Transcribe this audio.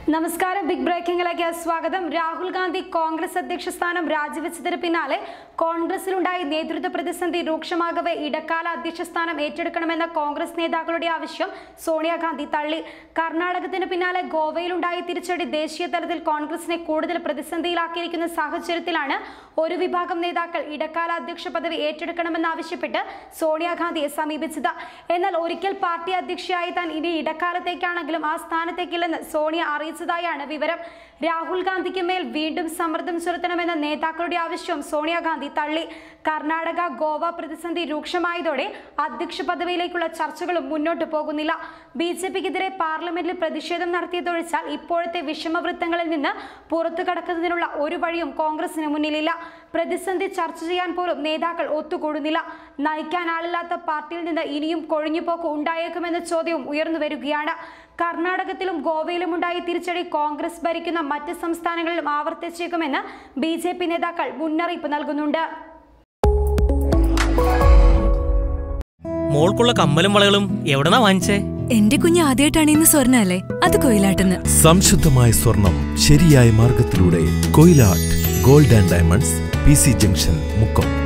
നമസ്കാരം ബിഗ് ബ്രേക്കിംഗിലേക്ക് സ്വാഗതം രാഹുൽ ഗാന്ധി കോൺഗ്രസ് അധ്യക്ഷ സ്ഥാനം രാജിവെച്ചതിന് പിന്നാലെ കോൺഗ്രസിലുണ്ടായ നേതൃത്വ പ്രതിസന്ധി രൂക്ഷമാകവെ ഇടക്കാല അധ്യക്ഷ സ്ഥാനം ഏറ്റെടുക്കണമെന്ന കോൺഗ്രസ് നേതാക്കളുടെ ആവശ്യം സോണിയാഗാന്ധി തള്ളി കർണാടകത്തിന് പിന്നാലെ ഗോവയിലുണ്ടായ തിരിച്ചടി ദേശീയ തലത്തിൽ കോൺഗ്രസിനെ കൂടുതൽ പ്രതിസന്ധിയിലാക്കിയിരിക്കുന്ന സാഹചര്യത്തിലാണ് ഒരു വിഭാഗം നേതാക്കൾ ഇടക്കാല അധ്യക്ഷ പദവി ഏറ്റെടുക്കണമെന്നാവശ്യപ്പെട്ട് സോണിയാഗാന്ധിയെ സമീപിച്ചത് എന്നാൽ ഒരിക്കൽ പാർട്ടി അധ്യക്ഷയായി താൻ ഇനി ഇടക്കാലത്തേക്കാണെങ്കിലും ആ സ്ഥാനത്തേക്കില്ലെന്ന് സോണിയ അറിയിച്ചതായാണ് വിവരം രാഹുൽ ഗാന്ധിക്ക് മേൽ വീണ്ടും സമ്മർദ്ദം ചെലുത്തണമെന്ന നേതാക്കളുടെ ആവശ്യം സോണിയാഗാന്ധി തള്ളി കർണാടക ഗോവ പ്രതിസന്ധി രൂക്ഷമായതോടെ അധ്യക്ഷ പദവിയിലേക്കുള്ള ചർച്ചകളും മുന്നോട്ട് പോകുന്നില്ല ബി ജെ പിക്കെതിരെ പാർലമെന്റിൽ പ്രതിഷേധം നടത്തിയതൊഴിച്ചാൽ ഇപ്പോഴത്തെ വിഷമവൃത്തങ്ങളിൽ നിന്ന് പുറത്തു കടക്കുന്നതിനുള്ള ഒരു വഴിയും കോൺഗ്രസിന് മുന്നിലില്ല പ്രതിസന്ധി ചർച്ച ചെയ്യാൻ പോലും നേതാക്കൾ ഒത്തുകൂടുന്നില്ല നയിക്കാൻ ആളില്ലാത്ത പാർട്ടിയിൽ നിന്ന് ഇനിയും കൊഴിഞ്ഞുപോക്ക് ഉണ്ടായേക്കുമെന്ന ചോദ്യവും ഉയർന്നു വരികയാണ് കർണാടകത്തിലും ഗോവയിലും ഉണ്ടായ തിരിച്ചടി കോൺഗ്രസ് ഭരിക്കുന്ന മറ്റ് സംസ്ഥാനങ്ങളിലും ആവർത്തിച്ചേക്കുമെന്ന് ബി ജെ പി നേതാക്കൾ മുന്നറിയിപ്പ് നൽകുന്നുണ്ട് മോൾക്കുള്ള കമ്മലും വളകളും എവിടെന്നാ വാങ്ങിച്ചേ എന്റെ കുഞ്ഞ് ആദ്യമായിട്ടാണ് ഇന്ന് സ്വർണ്ണ അല്ലേ അത് കൊയിലാട്ടെന്ന് സംശുദ്ധമായ സ്വർണം ശരിയായ മാർഗത്തിലൂടെ Koyilatt gold and diamonds P C junction Mukkam